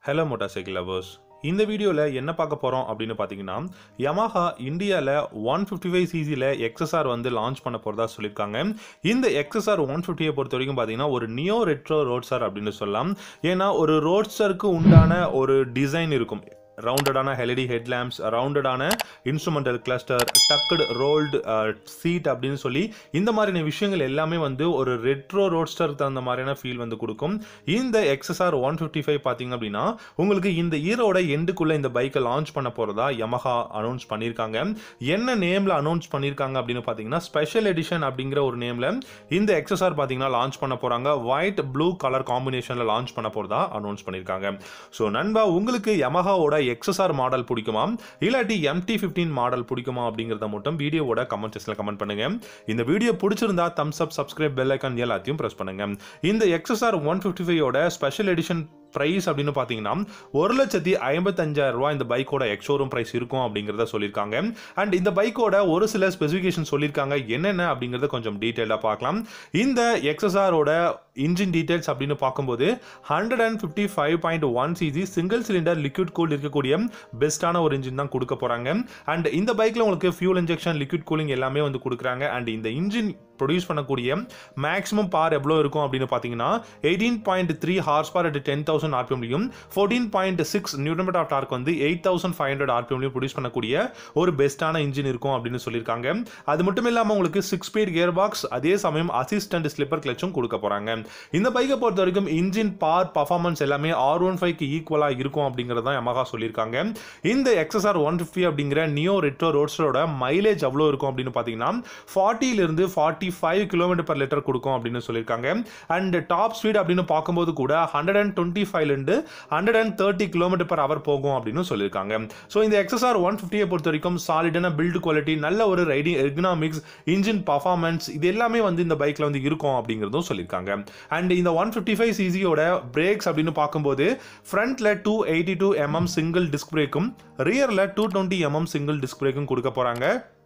hello motor cycle lovers இந்த வீடியோவில் என்ன பார்க்க போகிறோம் அப்படின்னு பார்த்தீங்கன்னா Yamaha இந்தியாவில் ஒன் ஃபிஃப்டி ஃபைவ் சிசியில் எக்ஸ்எஸ்ஆர் வந்து லான்ச் பண்ண போகிறதா சொல்லியிருக்காங்க இந்த எக்ஸ்எஸ்ஆர் ஒன் ஃபிஃப்டியை பொறுத்த வரைக்கும் பார்த்தீங்கன்னா ஒரு நியோ ரெட்ரோ ரோட்ஸார் அப்படின்னு சொல்லலாம் ஏன்னா ஒரு ரோட்ஸருக்கு உண்டான ஒரு டிசைன் இருக்கும் ரவுண்டடான ஹெலடி ஹெட்லாம்ப்ஸ் ரவுண்டடான instrumental cluster tucked rolled seat அப்படின்னு சொல்லி இந்த மாதிரியான விஷயங்கள் எல்லாமே வந்து ஒரு ரெட்ரோ ரோட்ஸ்டர் தகுந்த மாதிரியான ஃபீல் வந்து கொடுக்கும் இந்த எக்ஸ்எஸ்ஆர் ஒன் ஃபிஃப்டி ஃபைவ் பார்த்தீங்க அப்படின்னா உங்களுக்கு இந்த ஈரோட எண்டுக்குள்ளே இந்த பைக்கை லான்ச் பண்ண போகிறதா Yamaha அனௌன்ஸ் பண்ணியிருக்காங்க என்ன நேமில் அனௌன்ஸ் பண்ணியிருக்காங்க அப்படின்னு பார்த்தீங்கன்னா ஸ்பெஷல் எடிஷன் அப்படிங்கிற ஒரு நேமில் இந்த எக்ஸ்எஸ்ஆர் பார்த்தீங்கன்னா லான்ச் பண்ண போகிறாங்க ஒயிட் ப்ளூ கலர் காம்பினேஷனில் லான்ச் பண்ண போகிறதா அனௌன்ஸ் பண்ணியிருக்காங்க ஸோ நண்பா உங்களுக்கு Yamahaவோட எக்ஸ்எஸ்ஆர் மாடல் பிடிக்குமா இல்லாட்டி எம்டி ஃபிஃப்டீன் மாடல் பிடிக்குமா அப்படிங்கிறத மட்டும் வீடியோவோட கமெண்ட் செக்ஷனில் கமெண்ட் பண்ணுங்க இந்த வீடியோ பிடிச்சிருந்தா thumbs up subscribe bell icon எல்லாத்தையும் ப்ரெஸ் பண்ணுங்க இந்த எக்ஸ்எஸ்ஆர் ஒன் ஃபிஃப்டி ஃபைவோட ஸ்பெஷல் எடிஷன் ப்ரைஸ் அப்படின்னு பார்த்தீங்கன்னா ஒரு லட்சத்தி ஐம்பத்தஞ்சாயிரம் ரூபாய் இந்த பைக்கோட எக்ஷோரூம் ப்ரைஸ் இருக்கும் அப்படிங்கிறத சொல்லியிருக்காங்க அண்ட் இந்த பைக்கோட ஒரு சில ஸ்பெசிஃபிகேஷன் சொல்லியிருக்காங்க என்னென்ன அப்படிங்கிறத கொஞ்சம் டீட்டெயிலாக பார்க்கலாம் இந்த எக்ஸ்எஸ்ஆரோட இன்ஜின் டீடைல்ஸ் அப்படின்னு பார்க்கும்போது hundred and fifty five point one CC single cylinder liquid cool இருக்கக்கூடிய பெஸ்ட்டான ஒரு இன்ஜின் தான் கொடுக்க போகிறாங்க அண்ட் இந்த பைக்கில் உங்களுக்கு ஃபியூல் இன்ஜெக்ஷன் லிக்விட் கூலிங் எல்லாமே வந்து கொடுக்குறாங்க அண்ட் இந்த இன்ஜின் ப்ரொடியூஸ் பண்ணக்கூடிய மேக்ஸிமம் பார் எவ்வளோ இருக்கும் அப்படின்னு பார்த்தீங்கன்னா eighteen point three horsepower at ten thousand ஆர்பிஎம்லையும் fourteen point six newton metre of torque வந்து எயிட் தௌசண்ட் ஃபைவ் ஹண்ட்ரட் ஆர்பிஎம்லையும் ப்ரொடியூஸ் பண்ணக்கூடிய ஒரு பெஸ்ட்டான இன்ஜின் இருக்கும் அப்படின்னு சொல்லியிருக்காங்க அது மட்டும் இல்லாமல் உங்களுக்கு சிக்ஸ் ஸ்பீட் கியர் பாக்ஸ் அதே சமயம் அசிஸ்டன்ட் ஸ்லிப்பர் கிளச்சும் கொடுக்க போகிறாங்க இந்த பைக்கை பொறுத்த வரைக்கும் இன்ஜின் பார் பர்ஃபார்மன்ஸ் எல்லாமே ஆர் ஒன் ஃபைவ்க்கு ஈக்குவலாக இருக்கும் அப்படிங்கிறது தான் Yamaha சொல்லியிருக்காங்க இந்த எக்ஸ்எஸ்ஆர் ஒன் ஃபிஃப்டி அப்படிங்கிற நியோ ரெட்ரோ ரோட்ஸரோட மைலேஜ் எவ்வளோ இருக்கும் அப்படின்னு பார்த்தீங்கன்னா ஃபார்ட்டிலிருந்து forty five kilometre per litre கொடுக்கும் அப்படின்னு சொல்லியிருக்காங்க அண்ட் டாப் ஸ்பீட் அப்படின்னு பார்க்கும்போது கூட ஹண்ட்ரட் அண்ட் டுவெண்ட்டி ஃபைவ்லேருந்து hundred and thirty kilometre per hour போகும் அப்படின்னு சொல்லியிருக்காங்க ஸோ இந்த எக்ஸ்எஸ்ஆர் ஒன் ஃபிஃப்டியை பொறுத்த வரைக்கும் சாலிடான பில்டு குவாலிட்டி நல்ல ஒரு ரைடிங் எர்கனாமிக்ஸ் இன்ஜின் பர்ஃபார்மன்ஸ் இது எல்லாமே வந்து இந்த பைக்கில் வந்து இருக்கும் அப்படிங்கிறதும் சொல்லியிருக்காங்க அண்ட் இந்த ஒன் ஃபிஃப்டி ஃபைவ் சிசியோட பிரேக்ஸ் அப்படின்னு பார்க்கும்போது ஃப்ரண்ட்ல two eighty two mm single disc பிரேக்கும் ரியரில் two twenty mm single disc பிரேக்கும் கொடுக்க போகிறாங்க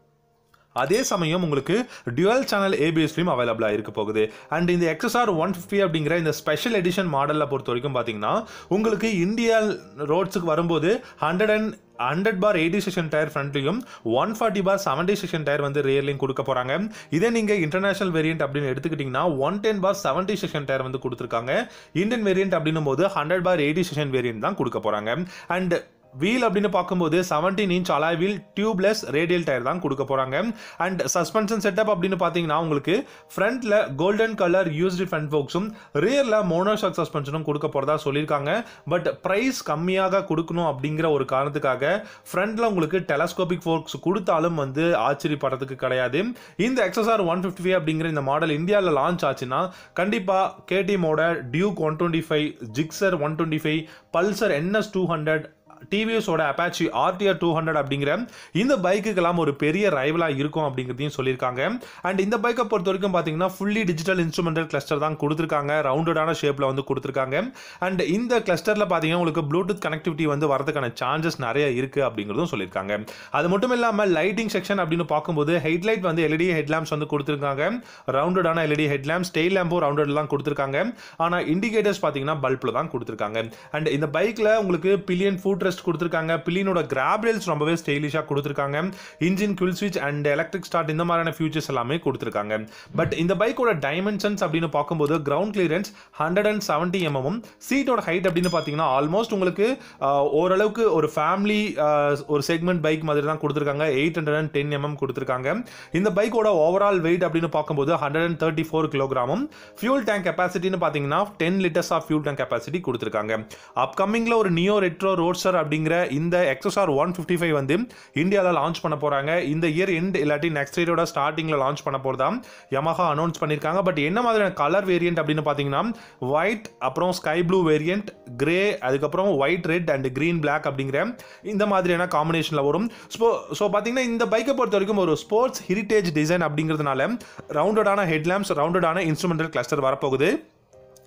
அதே சமயம் உங்களுக்கு டுவல் சேனல் ஏபிஎஸ்லையும் அவைலபிளாக இருக்க போகுது அண்ட் இந்த எக்ஸ்எஸ்ஆர் ஒன் ஃபிஃப்டி அப்படிங்கிற இந்த ஸ்பெஷல் எடிஷன் மாடலில் பொறுத்த வரைக்கும் பார்த்தீங்கன்னா உங்களுக்கு இந்தியா ரோட்ஸுக்கு வரும்போது hundred and hundred bar eighty section tyre ஃப்ரண்ட்லையும் one forty bar seventy section tyre வந்து ரியர்லையும் கொடுக்க போகிறாங்க இதே நீங்கள் இன்டர்நேஷனல் வேரியன்ட் அப்படின்னு எடுத்துக்கிட்டிங்கன்னா one ten bar seventy section tyre வந்து கொடுத்துருக்காங்க இந்தியன் வேரியன்ட் அப்படின்னும் போது hundred bar eighty section variant தான் கொடுக்க போகிறாங்க அண்ட் வீல் அப்படின்னு பார்க்கும்போது seventeen inch alloy wheel tubeless radial tyre தான் கொடுக்க போகிறாங்க அண்ட் சஸ்பென்ஷன் செட்டப் அப்படின்னு பார்த்தீங்கன்னா உங்களுக்கு ஃப்ரண்ட்டில் கோல்டன் கலர் யூஸ்டு ஃப்ரண்ட் ஃபோக்ஸும் ரியரில் மோனோஷாக் சஸ்பென்ஷனும் கொடுக்க போகிறதா சொல்லியிருக்காங்க பட் ப்ரைஸ் கம்மியாக கொடுக்கணும் அப்படிங்கிற ஒரு காரணத்துக்காக ஃப்ரண்ட்டில் உங்களுக்கு டெலஸ்கோபிக் ஃபோக்ஸ் கொடுத்தாலும் வந்து ஆச்சரியப்படுறதுக்கு கிடையாது இந்த எக்ஸ்எஸ்ஆர் ஒன் ஃபிஃப்டி ஃபைவ் அப்படிங்கிற இந்த மாடல் இந்தியாவில் லான்ச் ஆச்சுன்னா கண்டிப்பாக கேடிஎமோட Duke one twenty five Gixxer one twenty five Pulsar NS two hundred டிவிஎஸோட அப்பாச்சி ஆர்டிஆர் டூ ஹண்ட்ரட் அப்படிங்கிற இந்த பைக்குக்கெல்லாம் ஒரு பெரிய ரைவலாக இருக்கும் அப்படிங்கிறதையும் சொல்லியிருக்காங்க அண்ட் இந்த பைக்கை பொறுத்த வரைக்கும் பார்த்தீங்கன்னா ஃபுல்லி டிஜிட்டல் இன்ஸ்ட்ருமெண்டல் கிளஸ்டர் தான் கொடுத்துருக்காங்க ரவுண்டடான ஷேப்பில் வந்து கொடுத்துருக்காங்க அண்ட் இந்த கிளஸ்டரில் பார்த்தீங்கன்னா உங்களுக்கு ப்ளூடூத் கனெக்டிவிட்டி வந்து வரதுக்கான சான்சஸ் நிறைய இருக்குது அப்படிங்கிறதும் சொல்லியிருக்காங்க அது மட்டும் இல்லாமல் லைட்டிங் செக்ஷன் அப்படின்னு பார்க்கும்போது ஹெட்லைட் வந்து எல்இடி ஹெட்லாம்ப்ஸ் வந்து கொடுத்துருக்காங்க ரவுண்டடான எல்இடி ஹெட்லாம்ப்ஸ் டெய்ல் லேம்பும் ரவுண்டட் தான் கொடுத்துருக்காங்க ஆனால் இண்டிகேட்டர்ஸ் பார்த்தீங்கன்னா பல்பில் தான் கொடுத்துருக்காங்க அண்ட் இந்த பைக்கில் உங்களுக்கு பில்லியன் ஃபுட் ரெஸ்ட் கொடுத்துருக்காங்க பில்லியனோட கிராப் ரேல்ஸ் ரொம்பவே ஸ்டைலிஷாக கொடுத்துருக்காங்க இன்ஜின் குல் ஸ்விட்ச் அண்ட் எலக்ட்ரிக் ஸ்டார்ட் இந்த மாதிரியான ஃபியூச்சர்ஸ் எல்லாமே கொடுத்துருக்காங்க பட் இந்த பைக்கோட டைமென்ஷன்ஸ் அப்படின்னு பார்க்கும்போது ground clearance hundred and seventy mm சீட்டோட ஹைட் அப்படின்னு பார்த்தீங்கன்னா ஆல்மோஸ்ட் உங்களுக்கு ஆஹ், ஓரளவுக்கு ஒரு ஃபேமிலி ஒரு செக்மெண்ட் பைக் மாதிரி தான் கொடுத்துருக்காங்க eight hundred and ten mm கொடுத்துருக்காங்க இந்த பைக்கோட ஓவரால் வெயிட் அப்படின்னு பார்க்கும்போது ஹண்ட்ரட் அண்ட் தேர்ட்டி ஃபோர் கிலோகிராமும் ஃபியூல் டேங்க் கெப்பாசிட்டின்னு பார்த்தீங்கன்னா ten litres of fuel tank capacity கொடுத்துருக்காங்க அப்கமிங்கில் ஒரு நியோ ரெட்ரோ ரோட்ஸர் அப்படிங்கிற இந்த எக்ஸ்எஸ்ஆர் ஒன் ஃபிஃப்டி ஃபைவ் வந்து இந்தியாவில் லான்ச் பண்ண போகிறாங்க இந்த இயர் எண்ட் இல்லாட்டி நெக்ஸ்ட் இயரோட ஸ்டார்டிங்கில் லான்ச் பண்ண போகிறதா Yamaha அனௌன்ஸ் பண்ணியிருக்காங்க பட் என்ன மாதிரியான கலர் வேரியன்ட் அப்படின்னு பார்த்தீங்கன்னா ஒயிட் அப்புறம் ஸ்கை ப்ளூ வேரியன்ட் கிரே அதுக்கப்புறம் white red and green black அப்படிங்கிற இந்த மாதிரியான காம்பினேஷனில் வரும் ஸோ ஸோ பார்த்தீங்கன்னா இந்த பைக்கை பொறுத்த வரைக்கும் ஒரு ஸ்போர்ட்ஸ் ஹெரிட்டேஜ் டிசைன் அப்படிங்கிறதுனால ரவுண்டடான ஹெட்லாம்ப்ஸ் ரவுண்டடான இன்ஸ்ட்ருமெண்டல் கிளஸ்டர் வரப்போகுது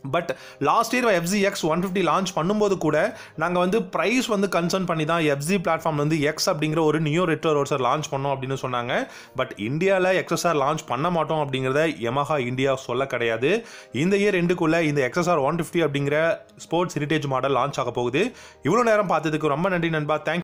but last year FZ X one fifty launch பண்ணும்போது கூட நாங்கள் வந்து ப்ரைஸ் வந்து கன்சர்ன் பண்ணி தான் எஃப்ஜி பிளாட்ஃபார்ம் வந்து எக்ஸ் அப்படிங்கிற ஒரு நியோ ரெட்ரோ ரோட்ஸர் லான்ச் பண்ணோம் அப்படின்னு சொன்னாங்க பட் இந்தியாவில் எக்ஸ்எஸ்ஆர் லான்ச் பண்ண மாட்டோம் அப்படிங்கிறத Yamaha இந்தியா சொல்ல கிடையாது இந்த இயர் எண்டுக்குள்ள இந்த எக்ஸ்எஸ்ஆர் ஒன் ஃபிஃப்டி அப்படிங்கிற ஸ்போர்ட்ஸ் ஹெரிட்டேஜ் மாடல் லான்ச் ஆக போகுது இவ்வளோ நேரம் பார்த்ததுக்கு ரொம்ப நன்றி நண்பா தேங்க்